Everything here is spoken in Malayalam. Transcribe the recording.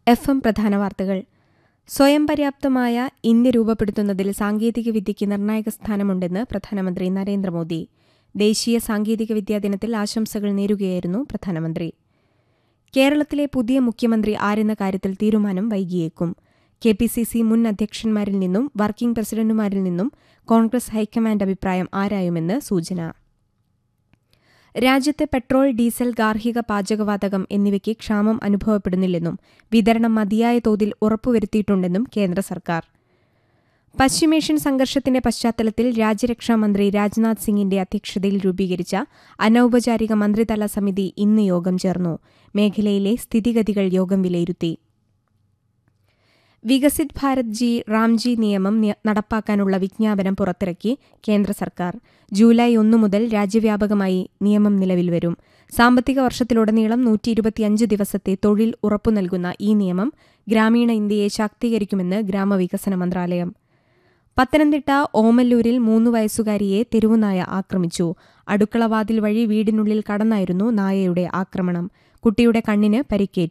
എഫ് എം പ്രധാന വാർത്തകൾ സ്വയം പര്യാപ്തമായ ഇന്ത്യ രൂപപ്പെടുത്തുന്നതിൽ സാങ്കേതികവിദ്യയ്ക്ക് നിർണായക സ്ഥാനമുണ്ടെന്ന് പ്രധാനമന്ത്രി നരേന്ദ്രമോദി ദേശീയ സാങ്കേതികവിദ്യാ ദിനത്തിൽ ആശംസകൾ നേരുകയായിരുന്നു പ്രധാനമന്ത്രി കേരളത്തിലെ പുതിയ മുഖ്യമന്ത്രി ആരെന്ന കാര്യത്തിൽ തീരുമാനം വൈകിയേക്കും കെ പി സി സി മുൻ അധ്യക്ഷന്മാരിൽ നിന്നും വർക്കിംഗ് പ്രസിഡന്റുമാരിൽ നിന്നും കോൺഗ്രസ് ഹൈക്കമാൻഡ് അഭിപ്രായം ആരായുമെന്ന് സൂചന രാജ്യത്തെ പെട്രോൾ ഡീസൽ ഗാർഹിക പാചകവാതകം എന്നിവയ്ക്ക് ക്ഷാമം അനുഭവപ്പെടുന്നില്ലെന്നും വിതരണം മതിയായ തോതിൽ ഉറപ്പുവരുത്തിയിട്ടുണ്ടെന്നും കേന്ദ്ര സർക്കാർ പശ്ചിമേഷ്യൻ സംഘർഷത്തിന്റെ പശ്ചാത്തലത്തിൽ രാജ്യരക്ഷാമന്ത്രി രാജ്നാഥ് സിംഗിന്റെ അധ്യക്ഷതയിൽ രൂപീകരിച്ച അനൌപചാരിക മന്ത്രിതല സമിതി ഇന്ന് യോഗം ചേർന്നു മേഖലയിലെ സ്ഥിതിഗതികൾ യോഗം വിലയിരുത്തി വികസിത് ഭാരത് ജി റാംജി നിയമം നടപ്പാക്കാനുള്ള വിജ്ഞാപനം പുറത്തിറക്കി കേന്ദ്ര സർക്കാർ ജൂലൈ ഒന്നു മുതൽ രാജ്യവ്യാപകമായി നിയമം നിലവിൽ വരും സാമ്പത്തിക വർഷത്തിലുടനീളം നൂറ്റി ഇരുപത്തിയഞ്ച് ദിവസത്തെ തൊഴിൽ ഉറപ്പു നൽകുന്ന ഈ നിയമം ഗ്രാമീണ ഇന്ത്യയെ ശാക്തീകരിക്കുമെന്ന് ഗ്രാമവികസന മന്ത്രാലയം പത്തനംതിട്ട ഓമല്ലൂരിൽ മൂന്ന് വയസ്സുകാരിയെ തെരുവുനായ ആക്രമിച്ചു അടുക്കളവാതിൽ വഴി വീടിനുള്ളിൽ കടന്നായിരുന്നു നായയുടെ ആക്രമണം കുട്ടിയുടെ കണ്ണിന് പരിക്കേറ്റു